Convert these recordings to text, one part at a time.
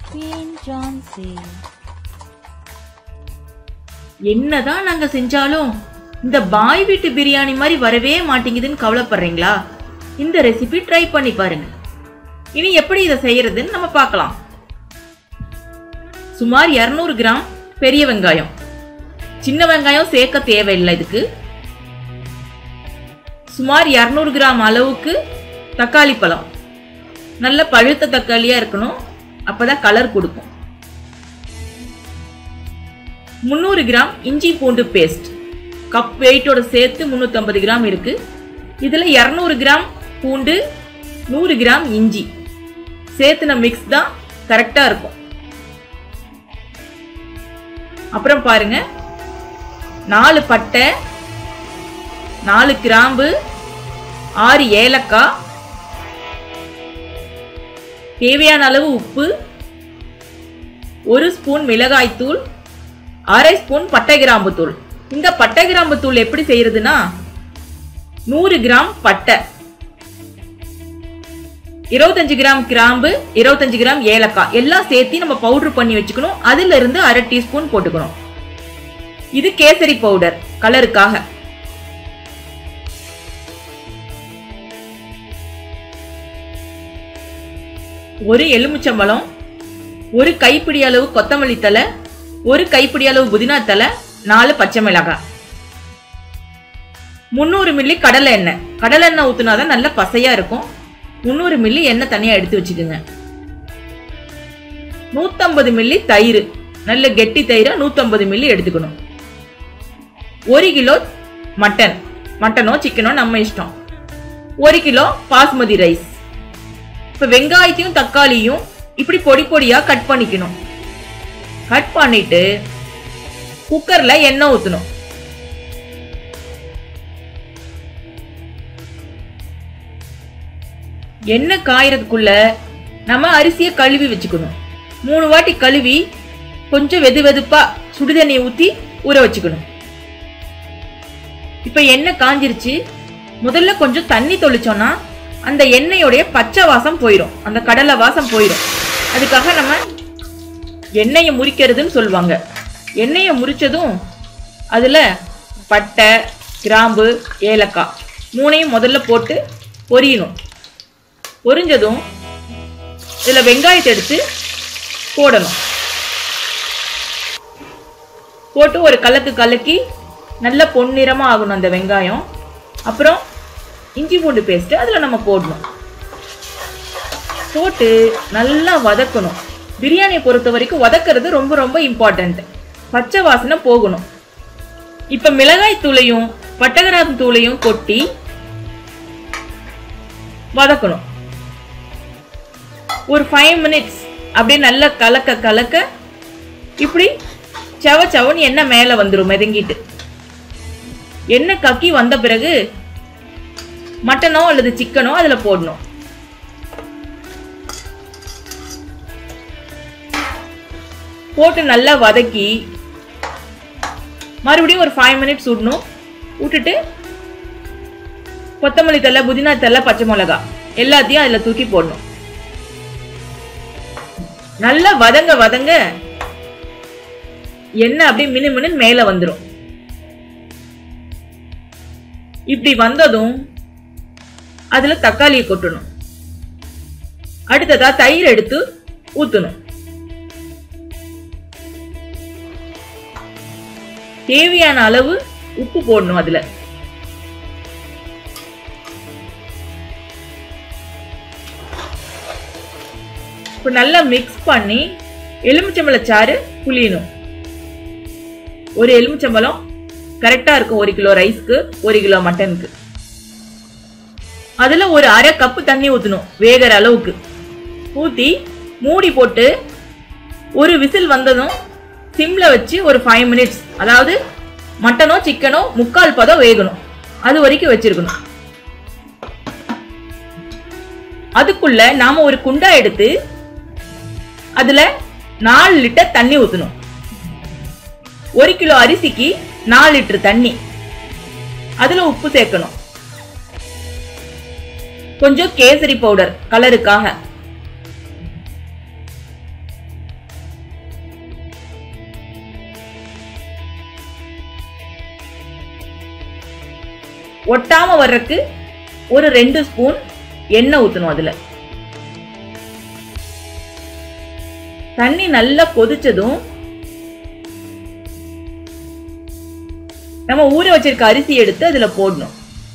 Queen Johnsy. என்னதான் நாங்க செஞ்சாலும் இந்த பாய் வீட்டு பிரியாணி மாதிரி வரவே மாட்டேங்குதுன்னு கவலைப்படுறீங்களா இந்த ரெசிபி ட்ரை பண்ணி பாருங்க இனி எப்படி இதை செய்யறதுன்னு நம்ம பார்க்கலாம் சுமார் 200 கிராம் பெரிய வெங்காயம் சின்ன வெங்காயம் சேர்க்க தேவையில்லை இதுக்கு சுமார் 200 கிராம் அளவுக்கு தக்காளி பழம் நல்ல பழுத்த தக்காளியா இருக்கணும் அப்பதான் கலர் கொடுக்கும் முந்நூறு கிராம் இஞ்சி பூண்டு பேஸ்ட் கப் வெயிட்டோட சேர்த்து 350 கிராம் இருக்கு இதுல 200 கிராம் பூண்டு நூறு கிராம் இஞ்சி சேர்த்துன மிக்ஸ் தான் கரெக்டா இருக்கும் அப்புறம் பாருங்க நாலு பட்டை நாலு கிராம்பு ஆறு ஏலக்காய் தேவையான அளவு உப்பு ஒரு ஸ்பூன் மிளகாய்த்தூள் அரை ஸ்பூன் பட்டை கிராம்பு தூள் இந்த பட்டை கிராம்பு தூள் எப்படி செய்யறதுன்னா நூறு கிராம் பட்டை இருபத்தஞ்சு கிராம் கிராம்பு இருபத்தஞ்சு கிராம் ஏலக்காய் எல்லாம் சேர்த்து நம்ம பவுடர் பண்ணி வச்சுக்கணும் அதுல இருந்து அரை டீஸ்பூன் போட்டுக்கணும் இது கேசரி பவுடர் கலருக்காக ஒரு எலுமிச்சம்பழம் ஒரு கைப்பிடி அளவு கொத்தமல்லி தலை ஒரு கைப்பிடி அளவு புதினா தலை நாலு பச்சை மிளகாய் முந்நூறு மில்லி கடலை எண்ணெய் கடலை எண்ணெய் ஊத்துனாதான் நல்ல பசையா இருக்கும் முந்நூறு மில்லி எண்ணெய் தனியா எடுத்து வச்சுக்கோங்க நூத்தம்பது மில்லி தயிர் நல்ல கெட்டி தயிரா நூத்தம்பது மில்லி எடுத்துக்கணும் ஒரு கிலோ மட்டன் மட்டனோ சிக்கனோ நம்ம இஷ்டம் ஒரு கிலோ பாஸ்மதி ரைஸ் இப்ப வெங்காயத்தையும் தக்காளியும் இப்படி பொடி பொடியா கட் பண்ணிக்கணும் கட் பண்ணிட்டு குக்கர்ல எண்ணெய் ஊத்தணும் எண்ணெய் காயறதுக்குள்ள நம்ம அரிசியை கழுவி வச்சுக்கணும் மூணு வாட்டி கழுவி கொஞ்சம் வெது வெதுப்பா சுடுதண்ணியை ஊத்தி ஊற வச்சுக்கணும் இப்ப எண்ணெய் காஞ்சிருச்சு முதல்ல கொஞ்சம் தண்ணி தொளிச்சோம்னா அந்த எண்ணெயோடைய பச்சை வாசம் போயிடும் அந்த கடலை வாசம் போயிடும் அதுக்காக நம்ம எண்ணெயை முறிக்கிறதுன்னு சொல்லுவாங்க எண்ணெயை முறிச்சதும் அதில் பட்டை கிராம்பு ஏலக்காய் மூணையும் முதல்ல போட்டு பொரியணும் பொரிஞ்சதும் இதில் வெங்காயத்தை எடுத்து போடணும் போட்டு ஒரு கலக்கு கலக்கி நல்ல பொன்னிறமாக ஆகணும் அந்த வெங்காயம் அப்புறம் இஞ்சி பூண்டு பேஸ்ட்டு அதில் நம்ம போடணும் போட்டு நல்லா வதக்கணும் பிரியாணியை பொறுத்த வரைக்கும் வதக்கிறது ரொம்ப ரொம்ப இம்பார்ட்டன்ட் பச்சை வாசனை போகணும் இப்போ மிளகாய் தூளையும் பட்டகராம் தூளையும் கொட்டி வதக்கணும் ஒரு ஃபைவ் மினிட்ஸ் அப்படியே நல்லா கலக்க கலக்க இப்படி சவ சவன்னு எண்ணெய் மேலே வந்துடும் மிதங்கிட்டு எண்ணெய் கக்கி வந்த பிறகு மட்டனோ அல்லது சிக்கனோ அதில் போடணும் போட்டு நல்லா வதக்கி மறுபடியும் ஒரு ஃபைவ் மினிட்ஸ் விடணும் விட்டுட்டு கொத்தமல்லி தலை புதினா தலை பச்சை மிளகா எல்லாத்தையும் அதில் தூக்கி போடணும் நல்லா வதங்க வதங்க எண்ணெய் அப்படியே மினு மினுன்னு மேலே வந்துடும் இப்படி வந்ததும் அதுல தக்காளியை கொட்டணும் அடுத்ததா தயிர் எடுத்து ஊத்தணும் தேவையான அளவு உப்பு போடணும் அதுல இப்போ நல்லா மிக்ஸ் பண்ணி எலுமிச்சம்பழச்சாறு புளியணும் ஒரு எலுமிச்சம்பழம் கரெக்டா இருக்கும் ஒரு கிலோ ரைஸ்க்கு ஒரு கிலோ மட்டனுக்கு அதுல ஒரு அரை கப்பு தண்ணி ஊத்தணும் வேகிற அளவுக்கு ஊத்தி மூடி போட்டு ஒரு விசில் வந்ததும் சிம்ல வச்சு ஒரு ஃபைவ் மினிட்ஸ் அதாவது மட்டனோ சிக்கனோ முக்கால் பதம் வேகணும் அது வரைக்கும் வச்சிருக்கணும் அதுக்குள்ள நாம ஒரு குண்டா எடுத்து அதுல நாலு லிட்டர் தண்ணி ஊத்தணும் ஒரு கிலோ அரிசிக்கு நாலு லிட்டர் தண்ணி அதுல உப்பு சேர்க்கணும் கொஞ்சம் கேசரி பவுடர் கலருக்காக ஒட்டாம வர்றதுக்கு ஒரு ரெண்டு ஸ்பூன் எண்ணெய் ஊற்றணும் அதில் தண்ணி நல்லா கொதிச்சதும் நம்ம ஊற வச்சிருக்க அரிசி எடுத்து அதுல போடணும்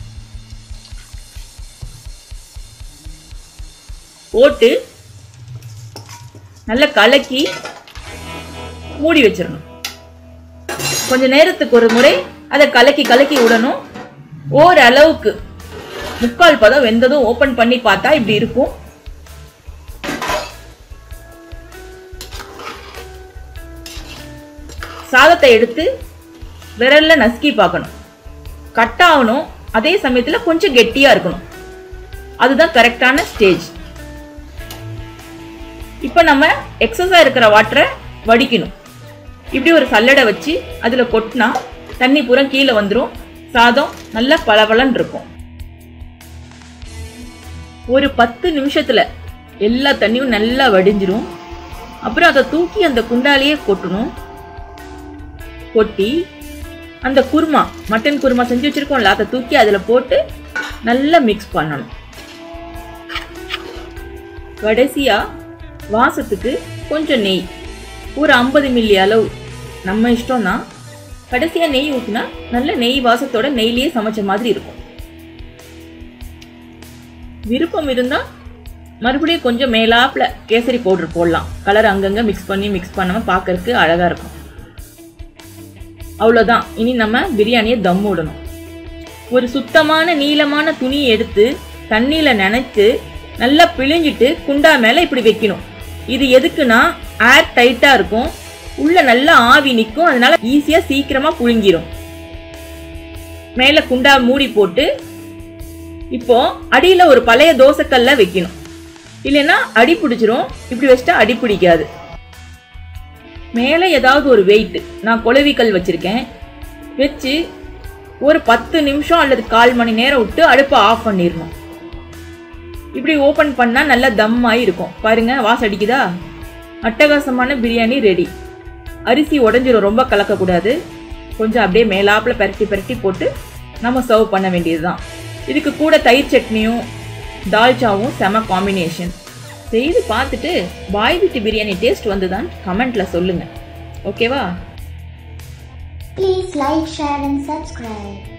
போட்டு நல்லா கலக்கி மூடி வச்சிடணும் கொஞ்ச நேரத்துக்கு ஒரு முறை அதை கலக்கி கலக்கி விடணும் ஓரளவுக்கு முக்கால் பதம் வெந்ததும் ஓபன் பண்ணி பார்த்தா இப்படி இருக்கும் சாதத்தை எடுத்து விரல்ல நசுக்கி பார்க்கணும் கட் ஆகணும் அதே சமயத்துல கொஞ்சம் கெட்டியா இருக்கணும் அதுதான் கரெக்டான ஸ்டேஜ் இப்போ நம்ம எக்ஸஸா இருக்கிற வாட்டரை வடிக்கணும் இப்படி ஒரு சல்லடை வச்சு அதுல கொட்டினா தண்ணி பூரா கீழே வந்துடும் சாதம் நல்லா பளபளன்னு இருக்கும் ஒரு பத்து நிமிஷத்துல எல்லா தண்ணியும் நல்லா வடிஞ்சிரும் அப்புறம் அதை தூக்கி அந்த குண்டாலேயே கொட்டணும் கொட்டி அந்த குருமா மட்டன் குருமா செஞ்சு வச்சிருக்கோம்ல அதை தூக்கி அதில் போட்டு நல்லா மிக்ஸ் பண்ணணும் கடைசியா வாசத்துக்கு கொஞ்சம் நெய் ஒரு ஐம்பது மில்லி அளவு நம்ம இஷ்டம்னா கடைசியா நெய் ஊற்றினா நல்ல நெய் வாசத்தோட நெய்லியே சமைச்ச மாதிரி இருக்கும் விருப்பம் இருந்தா மறுபடியும் கொஞ்சம் மேலாப்புல கேசரி பவுடர் போடலாம் கலர் அங்கங்க மிக்ஸ் பண்ணி மிக்ஸ் பண்ணாம பார்க்கறதுக்கு அழகா இருக்கும் அவ்வளோதான் இனி நம்ம பிரியாணியை தம் விடணும் ஒரு சுத்தமான நீளமான துணி எடுத்து தண்ணியில நனைச்சு நல்லா பிழிஞ்சிட்டு குண்டா மேல இப்படி வைக்கணும் இது எதுக்குன்னா ஏர் டைட்டா இருக்கும் உள்ள நல்லா ஆவி நிற்கும் அதனால ஈஸியா சீக்கிரமா புழுங்கிரும் மேல குண்டா மூடி போட்டு இப்போ அடியில ஒரு பழைய தோசைக்கல்ல வைக்கணும் இல்லைன்னா அடி பிடிச்சிரும் இப்படி வச்சுட்டா அடி பிடிக்காது மேலே ஏதாவது ஒரு வெயிட் நான் குளவிக்கல் வச்சிருக்கேன் வச்சு ஒரு பத்து நிமிஷம் அல்லது கால் மணி நேரம் விட்டு அடுப்பை ஆஃப் பண்ணிடணும் இப்படி ஓப்பன் பண்ணால் நல்லா தம் ஆகி இருக்கும் பாருங்க வாசம் அடிக்குதா அட்டகாசமான பிரியாணி ரெடி அரிசி உடஞ்சிரும் ரொம்ப கலக்கக்கூடாது கொஞ்சம் அப்படியே மேலாப்பில் பெரட்டி பெரட்டி போட்டு நம்ம சர்வ் பண்ண வேண்டியதுதான் இதுக்கு கூட தயிர் சட்னியும் தால்ச்சாவும் செம காம்பினேஷன் செய்து பார்த்துட்டு பாய் வீட்டு பிரியாணி டேஸ்ட் வந்துதான் கமெண்ட்ல சொல்லுங்க ஓகேவா Please like, share and subscribe.